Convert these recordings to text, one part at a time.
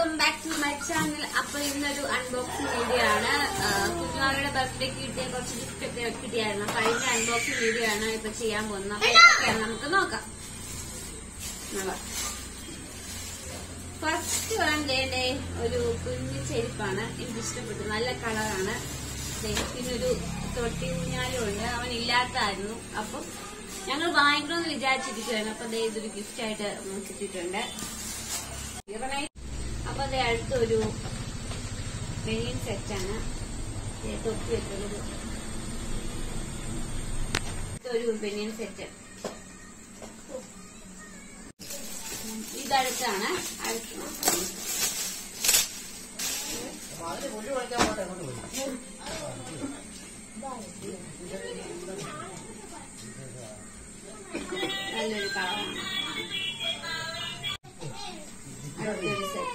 Welcome back to my channel അപ്പൊ ഇന്നൊരു unboxing video ആണ് ആ, കുഞ്ഞുമാരുടെ ബർത്ത്ഡേക്ക് കിട്ടിയ കുറച്ച് ഗിഫ്റ്റ് ഒക്കെ കിട്ടിയായിരുന്നു അപ്പൊ അതിന്റെ അൺബോക്സിംഗ് വീഡിയോ ആണ് ഇപ്പൊ ചെയ്യാൻ പോകുന്നത് അപ്പൊ ഇതൊക്കെയാണ് നമുക്ക് നോക്കാം ഫസ്റ്റ് വേണ്ടേ ഒരു കുഞ്ഞു ചെരുപ്പാണ് എനിക്ക് ഇഷ്ടപ്പെട്ടു നല്ല കളറാണ് പിന്നെ ഒരു തൊട്ടി ഊഞ്ഞാലും ഉണ്ട് അവൻ ഇല്ലാത്തായിരുന്നു അപ്പം ഞങ്ങൾ വാങ്ങിക്കണമെന്ന് വിചാരിച്ചിരിക്കുകയായിരുന്നു അപ്പൊ ദേ ഇതൊരു ഗിഫ്റ്റ് ആയിട്ട് കിട്ടിയിട്ടുണ്ട് അപ്പൊ അത് അടുത്തൊരു ബനിയൻ സെറ്റാണ് ദേ തൊപ്പി വെക്കുന്നത് ഇതൊരു ബനിയൻ സെറ്റ് ഇതടുത്താണ് അടുത്ത് നല്ലൊരു കളറാണ് അടുത്തൊരു സെറ്റ്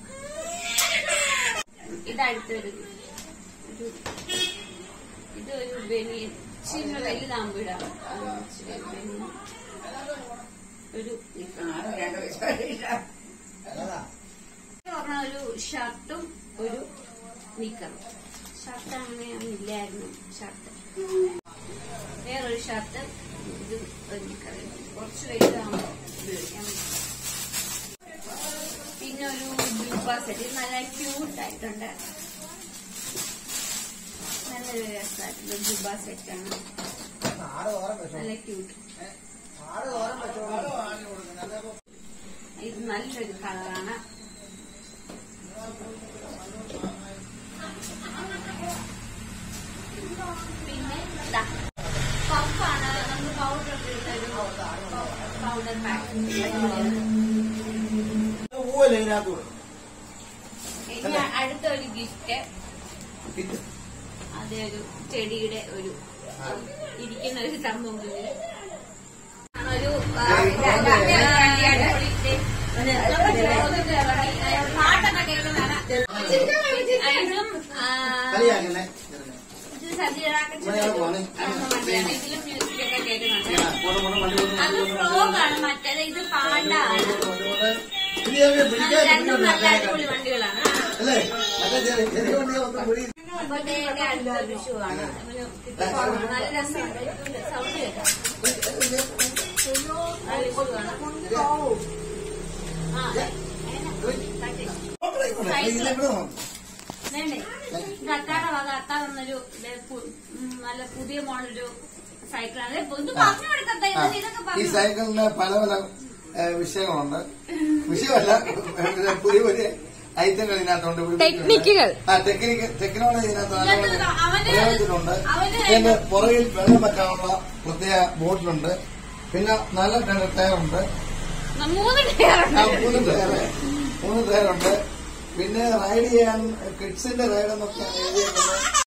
ഇതടുത്തൊരു ഒരു ഇതൊരു ബനിയൻ ചിന്ന വലുതാകുമ്പോ ഇടാം ആ, ഇച്ചിരി ബനിയൻ. ഒരു പറഞ്ഞ ഒരു ഷർട്ടും ഒരു നിക്കറും ഷർട്ട് അങ്ങനെ ഇല്ലായിരുന്നു ഷർട്ട് വേറൊരു ഷർട്ട് ഇത് ഒരു നിക്കർ കുറച്ച് വലുതാകുമ്പോ ഉപയോഗിക്കാൻ പറ്റും പിന്നെ ഒരു ജൂബ സെറ്റ് ഇത് നല്ല ക്യൂട്ട് ആയിട്ടുണ്ട് നല്ലൊരു രസമായിട്ടുള്ള ജുബ സെറ്റാണ് നല്ല ക്യൂട്ട് ഇത് നല്ലൊരു കളറാണ് പിന്നെ ഇതാ പഫാണ് നമുക്ക് പൗഡർ ഒക്കെ ഇട്ട ഒരു പൗഡർ പാക്ക് പൂവല്ലേ ഇതിനകത്ത് കൊടുക്കും ഇനി അടുത്ത ഒരു ഗിഫ്റ്റ് അത് ഒരു ചെടിയുടെ ഒരു ഇരിക്കുന്ന ഒരു സംഭവം മുന്നില്. ഒരു ആ, ഇതാ, ഇതാ, വണ്ടിയാണ്. പാട്ടൊക്കെ കേൾക്കുന്നതാണ് ഇതും ആ, കളിയാക്കല്ലേ ഇത് സജീറാക്കൻ ഇവിടെയാണ് പോണേ. വണ്ടിയാണ് ഇതിലും മ്യൂസിക് ഒക്കെ കേൾക്കുന്നുണ്ട് പോണം, പോണം, വണ്ടി പോണം, അത് വണ്ടി പോണം, ഫ്രോഗാണ് മറ്റേത് ഇത് പാണ്ടാണ് പോണം, പോണം, പോണം. ഇത് ഞാൻ പിടിക്കാൻ രണ്ടും നല്ല പിടിക്കാൻ അടിപൊളി വണ്ടികളാണ് അല്ലേ മറ്റേ ചെറിയ ചെറിയ വണ്ടി ഒന്ന് പിടി അപ്പൊ നേരെ അടുത്തൊരു ഷൂ ആണ് അവന് കിട്ടിയ നല്ല രസമാണ് സൗണ്ട് കേൾക്കാം നല്ല ഷൂ ആണ് ആ ഇതിലെ ഇവിടെ നോക്കാം. വേണ്ടേ ഇത് അത്താടെ വക അത്താ വന്നൊരു ദേ പു- ഉം, നല്ല പുതിയ മോഡലൊരു സൈക്കിളാണ് ദേ ഇത് പറഞ്ഞു കൊടുക്കത്ത ആ, ഇതൊക്കെ ഈ പറഞ്ഞു സൈക്കിളിന് പല പല ഏ, വിഷയങ്ങളുണ്ട് വിഷയമല്ല പിന്നെ പുതിയ പുതിയ ഐറ്റങ്ങൾ ഇതിനകത്തുണ്ട് ഇവിടെ ടെക്നിക്കുകൾ. ആ ടെക്നിക്ക് ടെക്നോളജി ഇതിനകത്ത് ഇതിനകത്ത് നല്ലപോലെ അവന് പ്രയോജനമുണ്ട് അവന് ഇതിന്റെ പുറകിൽ വെള്ളം വെക്കാനുള്ള പ്രത്യേക ബോട്ടിലുണ്ട് പിന്നെ നല്ല ടയറുണ്ട് മൂന്ന് ടയറുണ്ട് ആ, മൂന്ന് ടയറ് മൂന്ന് ടയറുണ്ട് പിന്നെ റൈഡ് ചെയ്യാൻ കിഡ്സിന്റെ റൈഡ് എന്നൊക്കെയാണ് എഴുതിയേക്കുന്നത്